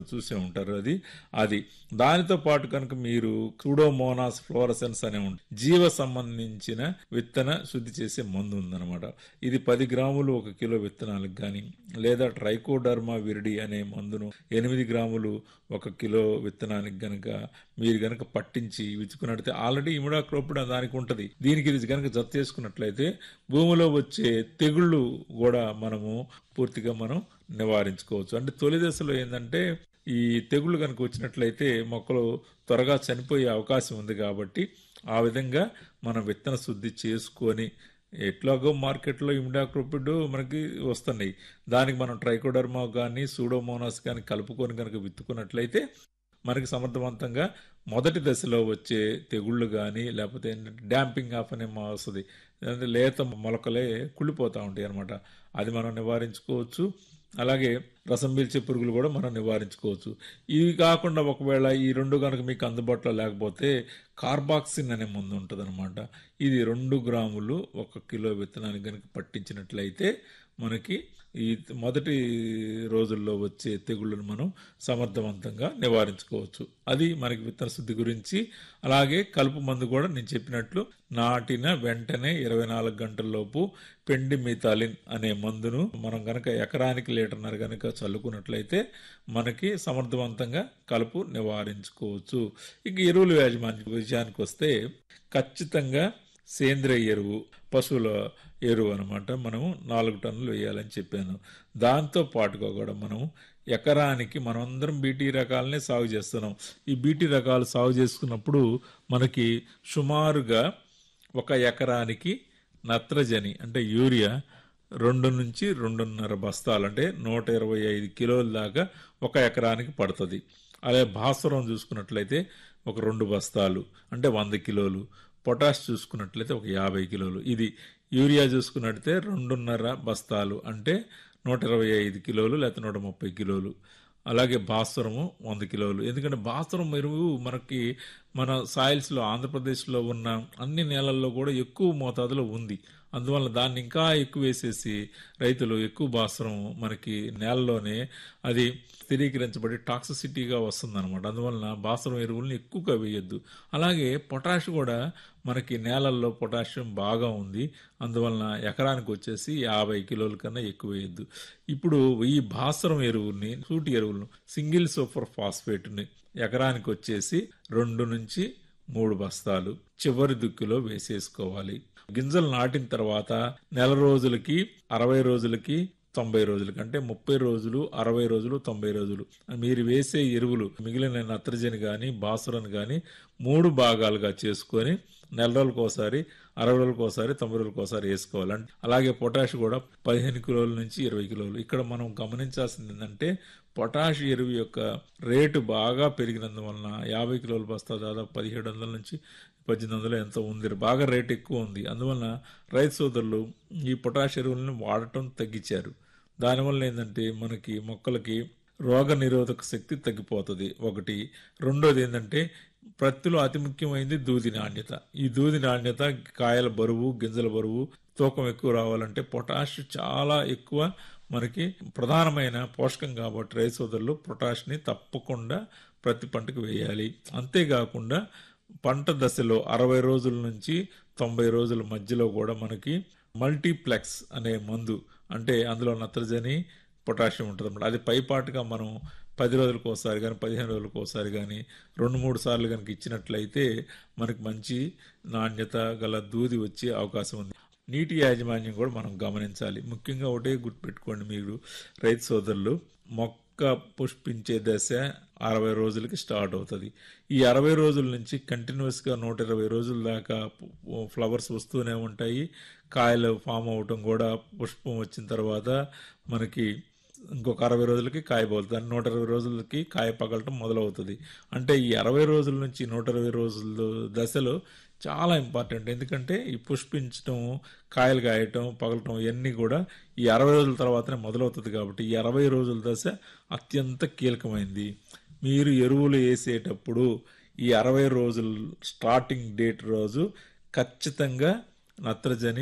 చూసే ఉంటారు అది అది దానితో పాటు కనుక మీరు క్యూడోమోనాస్ ఫ్లోరసెన్స్ అనే ఉంటుంది జీవ సంబంధించిన విత్తన శుద్ధి చేసే మందు ఉందన్నమాట ఇది పది గ్రాములు ఒక కిలో విత్తనాలకు కానీ లేదా ట్రైకోడర్మా విరిడి అనే మందును ఎనిమిది గ్రాములు ఒక కిలో విత్తనానికి గనక మీరు గనక పట్టించి విచ్చుకున్నట్లయితే ఆల్రెడీ ఇమిడాక్రోపిడ్ దానికి ఉంటుంది దీనికి ఇది గనక జత చేసుకున్నట్లయితే భూమిలో వచ్చే తెగుళ్ళు కూడా మనము పూర్తిగా మనం నివారించుకోవచ్చు అంటే తొలి దశలో ఏంటంటే ఈ తెగుళ్ళు కనుక వచ్చినట్లయితే మొక్కలు త్వరగా చనిపోయే అవకాశం ఉంది కాబట్టి ఆ విధంగా మనం విత్తన శుద్ధి చేసుకొని ఎట్లాగో మార్కెట్లో ఇమిడాక్రోపిడ్ మనకి వస్తున్నాయి దానికి మనం ట్రైకోడర్మా కానీ సూడోమోనాస్ కానీ కలుపుకొని కనుక విత్తుకున్నట్లయితే మనకి సమర్థవంతంగా మొదటి దశలో వచ్చే తెగుళ్ళు కానీ లేకపోతే ఏంటంటే డ్యాంపింగ్ ఆఫ్ అనే మా వస్తుంది అంటే లేత మొలకలే కుళ్ళిపోతూ ఉంటాయి అనమాట అది మనం నివారించుకోవచ్చు అలాగే రసం పీల్చే పురుగులు కూడా మనం నివారించుకోవచ్చు ఇవి కాకుండా ఒకవేళ ఈ రెండు కనుక మీకు అందుబాటులో లేకపోతే కార్బాక్సిన్ అనే మందు ఉంటుంది అనమాట ఇది రెండు గ్రాములు ఒక కిలో విత్తనానికి కనుక పట్టించినట్లయితే మనకి ఈ మొదటి రోజుల్లో వచ్చే తెగుళ్ళను మనం సమర్థవంతంగా నివారించుకోవచ్చు అది మనకి విత్తన శుద్ధి గురించి అలాగే కలుపు మందు కూడా నేను చెప్పినట్లు నాటిన వెంటనే ఇరవై నాలుగు గంటల్లోపు పెండి మితాలిన్ అనే మందును మనం గనక ఎకరానికి లీటర్నర గనక చల్లుకున్నట్లయితే మనకి సమర్థవంతంగా కలుపు నివారించుకోవచ్చు ఇక ఎరువుల యాజమాన్య విషయానికి వస్తే ఖచ్చితంగా సేంద్రియ ఎరువు పశువుల ఎరువు అనమాట మనం నాలుగు టన్నులు వేయాలని చెప్పాను దాంతో పాటుగా కూడా మనం ఎకరానికి మనం అందరం బీటీ రకాలనే సాగు చేస్తున్నాం ఈ బీటీ రకాలు సాగు చేసుకున్నప్పుడు మనకి సుమారుగా ఒక ఎకరానికి నత్రజని అంటే యూరియా రెండు నుంచి రెండున్నర బస్తాలు అంటే నూట ఇరవై ఐదు కిలోల దాకా ఒక ఎకరానికి పడుతుంది అదే భాస్వరం చూసుకున్నట్లయితే ఒక రెండు బస్తాలు అంటే వంద కిలోలు పొటాష్ చూసుకున్నట్లయితే ఒక యాభై కిలోలు ఇది యూరియా చూసుకున్నట్లయితే రెండున్నర బస్తాలు అంటే నూట ఇరవై ఐదు కిలోలు లేకపోతే నూట ముప్పై కిలోలు అలాగే భాస్వరము వంద కిలోలు ఎందుకంటే భాస్వరం ఎరువు మనకి మన సాయిల్స్లో ఆంధ్రప్రదేశ్లో ఉన్న అన్ని నేలల్లో కూడా ఎక్కువ మోతాదులో ఉంది అందువల్ల దాన్ని ఇంకా ఎక్కువ వేసేసి రైతులు ఎక్కువ భాస్వరం మనకి నేలలోనే అది స్థిరీకరించబడి టాక్సిసిటీగా వస్తుంది అనమాట అందువలన భాస్వరం ఎరువులను ఎక్కువగా వేయొద్దు అలాగే పొటాష్ కూడా మనకి నేలల్లో పొటాషియం బాగా ఉంది అందువలన ఎకరానికి వచ్చేసి యాభై కిలోల కన్నా ఎక్కువ వేయద్దు ఇప్పుడు ఈ భాస్వరం ఎరువుల్ని సూటి ఎరువులను సింగిల్ సూపర్ ఫాస్ఫేట్ని ఎకరానికి వచ్చేసి రెండు నుంచి మూడు బస్తాలు చివరి దుక్కిలో వేసేసుకోవాలి గింజలు నాటిన తర్వాత నెల రోజులకి అరవై రోజులకి తొంభై రోజులకి అంటే ముప్పై రోజులు అరవై రోజులు తొంభై రోజులు మీరు వేసే ఎరువులు మిగిలిన నత్రజని కానీ బాసురన్ కానీ మూడు భాగాలుగా చేసుకొని నెల రోజులకు ఒకసారి అరవై రోజులకు ఒకసారి తొంభై రోజులకు ఒకసారి వేసుకోవాలి అలాగే పొటాష్ కూడా పదిహేను కిలోల నుంచి ఇరవై కిలోలు ఇక్కడ మనం గమనించాల్సింది ఏంటంటే పొటాష్ ఎరువు యొక్క రేటు బాగా పెరిగినందువలన యాభై కిలోల బస్తా దాదాపు పదిహేడు వందల నుంచి పద్దెనిమిది వందలు ఎంతో ఉంది బాగా రేట్ ఎక్కువ ఉంది అందువలన రైతు సోదరులు ఈ పొటాష్ ఎరువులను వాడటం తగ్గించారు దానివల్ల ఏంటంటే మనకి మొక్కలకి రోగ నిరోధక శక్తి తగ్గిపోతుంది ఒకటి రెండోది ఏంటంటే ప్రత్తిలో అతి ముఖ్యమైనది దూది నాణ్యత ఈ దూది నాణ్యత కాయల బరువు గింజల బరువు తూకం ఎక్కువ రావాలంటే పొటాష్ చాలా ఎక్కువ మనకి ప్రధానమైన పోషకం కాబట్టి రైతు సోదరులు పొటాష్ని తప్పకుండా ప్రతి పంటకు వేయాలి అంతేకాకుండా పంట దశలో అరవై రోజుల నుంచి తొంభై రోజుల మధ్యలో కూడా మనకి మల్టీప్లెక్స్ అనే మందు అంటే అందులో నత్రజని పొటాషియం ఉంటుంది అన్నమాట అది పైపాటుగా మనం పది రోజులకు ఒకసారి కానీ పదిహేను రోజులకు ఒకసారి కానీ రెండు మూడు సార్లు కనుక ఇచ్చినట్లయితే మనకి మంచి నాణ్యత గల దూది వచ్చే అవకాశం ఉంది నీటి యాజమాన్యం కూడా మనం గమనించాలి ముఖ్యంగా ఒకటే గుర్తుపెట్టుకోండి మీరు రైతు సోదరులు మొక్క పుష్పించే దశ అరవై రోజులకి స్టార్ట్ అవుతుంది ఈ అరవై రోజుల నుంచి కంటిన్యూస్గా నూట ఇరవై రోజుల దాకా ఫ్లవర్స్ వస్తూనే ఉంటాయి కాయలు ఫామ్ అవటం కూడా పుష్పం వచ్చిన తర్వాత మనకి ఇంకొక అరవై రోజులకి కాయ పగులుతుంది నూట ఇరవై రోజులకి కాయ పగలటం మొదలవుతుంది అంటే ఈ అరవై రోజుల నుంచి నూట ఇరవై రోజుల దశలో చాలా ఇంపార్టెంట్ ఎందుకంటే ఈ పుష్పించడం కాయలు కాయటం పగలటం ఇవన్నీ కూడా ఈ అరవై రోజుల తర్వాతనే మొదలవుతుంది కాబట్టి ఈ అరవై రోజుల దశ అత్యంత కీలకమైంది మీరు ఎరువులు వేసేటప్పుడు ఈ అరవై రోజుల స్టార్టింగ్ డేట్ రోజు ఖచ్చితంగా నత్రజని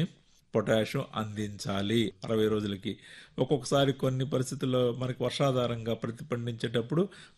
పొటాషియం అందించాలి అరవై రోజులకి ఒక్కొక్కసారి కొన్ని పరిస్థితుల్లో మనకి వర్షాధారంగా ప్రతిపండించేటప్పుడు